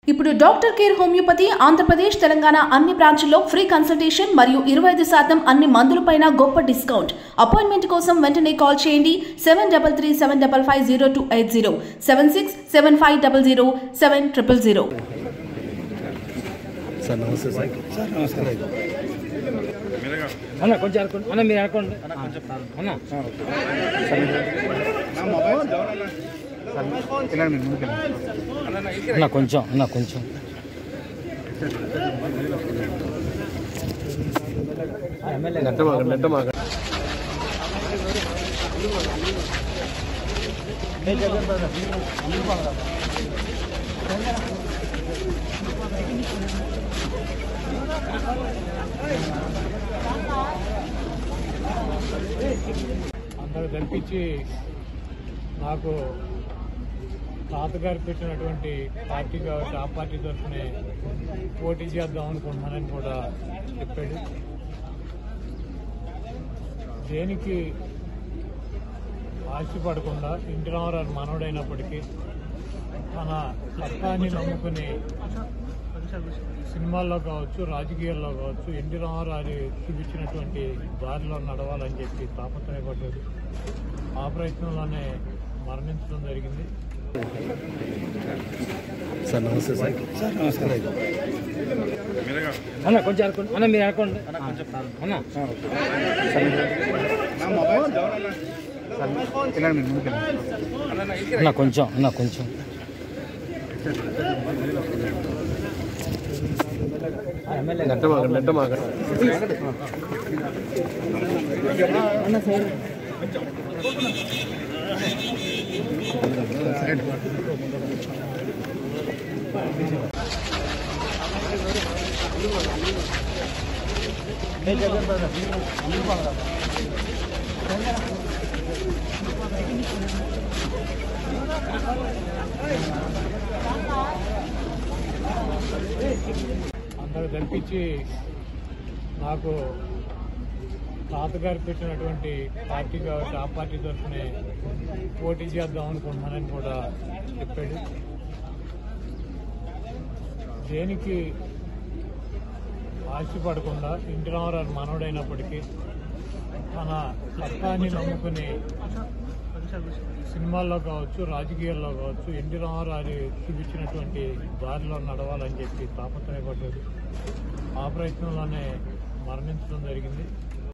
ఇప్పుడు doctor care homeopathy Andhra Pradesh Telangana అన్ని బ్రాంచుల్లో ఫ్రీ కన్సల్టేషన్ మరియు ఇరవై ఐదు శాతం అన్ని మందులపైన గొప్ప డిస్కౌంట్ అపాయింట్మెంట్ కోసం వెంటనే కాల్ చేయండి seven double three seven double five zero two eight zero seven six seven five double zero seven triple zero sir నమస్తే సార్ సార్ నమస్కారం అన్న కొంచెం అనుకోండి అన్న మీరు అనుకోండి అన్న నా మొబైల్ వెళ్ళండి మీరు ముందుకు వెళ్ళండి. అన్న కొంచెం అన్న కొంచెం నెట్టమాగ నెట్టమాగ అందరూ కల్పించి నాకు తాతగారు పెట్టినటువంటి పార్టీ కాబట్టి ఆ పార్టీ తరఫునే పోటీ చేద్దాం అనుకుంటున్నానని కూడా చెప్పాడు దేనికి ఆశపడకుండా ఇంటి రామారావు మనవడైనప్పటికీ తన చట్టాన్ని నమ్ముకుని సినిమాల్లో కావచ్చు రాజకీయాల్లో కావచ్చు ఎన్టీ రామారావు చూపించినటువంటి దారిలో నడవాలని చెప్పి తాపత్రయపడ్డాడు ఆ ప్రయత్నంలోనే మరణించడం జరిగింది సార్ నమస్తే సార్ సార్ నమస్కారం అన్న కొంచెం అనుకోండి అన్న మీరు అనుకోండి అన్న నా మొబైల్ వెళ్ళండి మీరు ముందుకు వెళ్ళండి. అన్న కొంచెం అన్న కొంచెం నెట్టమాగ నెట్టమాగ అందరూ కల్పించి నాకు తాతగారు పెట్టినటువంటి పార్టీ కాబట్టి ఆ పార్టీ తరఫునే పోటీ చేద్దాం అనుకుంటున్నానని కూడా చెప్పాడు దేనికి ఆశపడకుండా ఇంటి రామారావు మనవడైనప్పటికీ తన చట్టాన్ని నమ్ముకుని సినిమాల్లో కావచ్చు రాజకీయాల్లో కావచ్చు ఎన్టీ రామారావు చూపించినటువంటి దారిలో నడవాలని చెప్పి తాపత్రయపడ్డాడు ఆ ప్రయత్నంలోనే మరణించడం జరిగింది